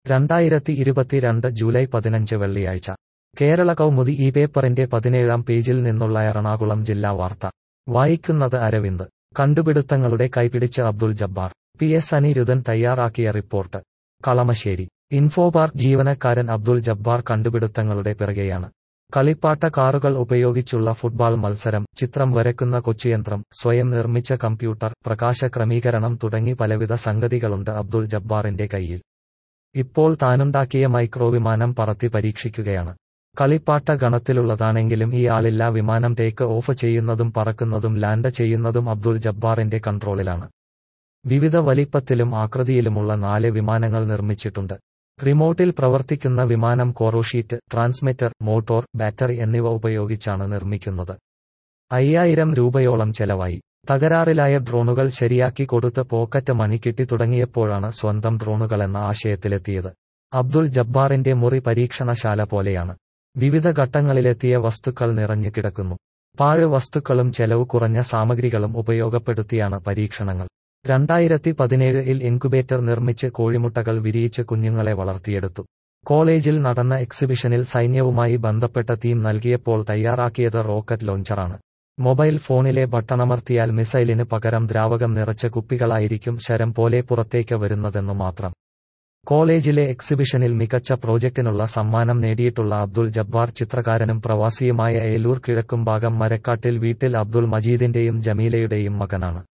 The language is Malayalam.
രണ്ടായിരത്തി ഇരുപത്തിരണ്ട് ജൂലൈ പതിനഞ്ച് വെള്ളിയാഴ്ച കേരള കൗമുദി ഈ പേപ്പറിന്റെ പതിനേഴാം പേജിൽ നിന്നുള്ള എറണാകുളം ജില്ലാ വാർത്ത വായിക്കുന്നത് അരവിന്ദ് കണ്ടുപിടുത്തങ്ങളുടെ കൈപിടിച്ച് അബ്ദുൾ ജബ്ബാർ പി എസ് അനിരുദ്ധൻ തയ്യാറാക്കിയ റിപ്പോർട്ട് കളമശ്ശേരി ഇൻഫോപാർക്ക് ജീവനക്കാരൻ അബ്ദുൾ ജബ്ബാർ കണ്ടുപിടുത്തങ്ങളുടെ പിറകെയാണ് കളിപ്പാട്ട കാറുകൾ ഉപയോഗിച്ചുള്ള ഫുട്ബോൾ മത്സരം ചിത്രം വരക്കുന്ന കൊച്ചുയന്ത്രം സ്വയം നിർമ്മിച്ച കമ്പ്യൂട്ടർ പ്രകാശ ക്രമീകരണം തുടങ്ങി പലവിധ സംഗതികളുണ്ട് അബ്ദുൾ ജബ്ബാറിന്റെ കയ്യിൽ ഇപ്പോൾ താനുണ്ടാക്കിയ മൈക്രോ വിമാനം പറത്തി പരീക്ഷിക്കുകയാണ് കളിപ്പാട്ട ഗണത്തിലുള്ളതാണെങ്കിലും ഈ ആളില്ല വിമാനം ടേക്ക് ഓഫ് ചെയ്യുന്നതും പറക്കുന്നതും ലാൻഡ് ചെയ്യുന്നതും അബ്ദുൾ ജബ്ബാറിന്റെ കൺട്രോളിലാണ് വിവിധ വലിപ്പത്തിലും ആകൃതിയിലുമുള്ള നാല് വിമാനങ്ങൾ നിർമ്മിച്ചിട്ടുണ്ട് റിമോട്ടിൽ പ്രവർത്തിക്കുന്ന വിമാനം കോറോഷീറ്റ് ട്രാൻസ്മിറ്റർ മോട്ടോർ ബാറ്ററി എന്നിവ ഉപയോഗിച്ചാണ് നിർമ്മിക്കുന്നത് അയ്യായിരം രൂപയോളം ചെലവായി തകരാറിലായ ഡ്രോണുകൾ ശരിയാക്കി കൊടുത്ത് പോക്കറ്റ് മണി കിട്ടി തുടങ്ങിയപ്പോഴാണ് സ്വന്തം ഡ്രോണുകളെന്ന ആശയത്തിലെത്തിയത് അബ്ദുൾ ജബ്ബാറിന്റെ മുറി പരീക്ഷണശാല പോലെയാണ് വിവിധ ഘട്ടങ്ങളിലെത്തിയ വസ്തുക്കൾ നിറഞ്ഞു കിടക്കുന്നു പാഴ് വസ്തുക്കളും ചെലവ് കുറഞ്ഞ സാമഗ്രികളും ഉപയോഗപ്പെടുത്തിയാണ് പരീക്ഷണങ്ങൾ രണ്ടായിരത്തി പതിനേഴിൽ ഇൻക്യുബേറ്റർ നിർമ്മിച്ച് കോഴിമുട്ടകൾ വിരിയിച്ച് കുഞ്ഞുങ്ങളെ വളർത്തിയെടുത്തു കോളേജിൽ നടന്ന എക്സിബിഷനിൽ സൈന്യവുമായി ബന്ധപ്പെട്ട തീം നൽകിയപ്പോൾ തയ്യാറാക്കിയത് റോക്കറ്റ് ലോഞ്ചറാണ് മൊബൈൽ ഫോണിലെ ബട്ടണമർത്തിയാൽ മിസൈലിന് പകരം ദ്രാവകം നിറച്ച കുപ്പികളായിരിക്കും ശരം പോലെ പുറത്തേക്ക് വരുന്നതെന്നു മാത്രം കോളേജിലെ എക്സിബിഷനിൽ മികച്ച പ്രോജക്റ്റിനുള്ള സമ്മാനം നേടിയിട്ടുള്ള അബ്ദുൾ ജബ്ബാർ ചിത്രകാരനും പ്രവാസിയുമായ ഏലൂർ കിഴക്കുംഭാഗം മരക്കാട്ടിൽ വീട്ടിൽ അബ്ദുൾ മജീദിന്റെയും ജമീലയുടെയും മകനാണ്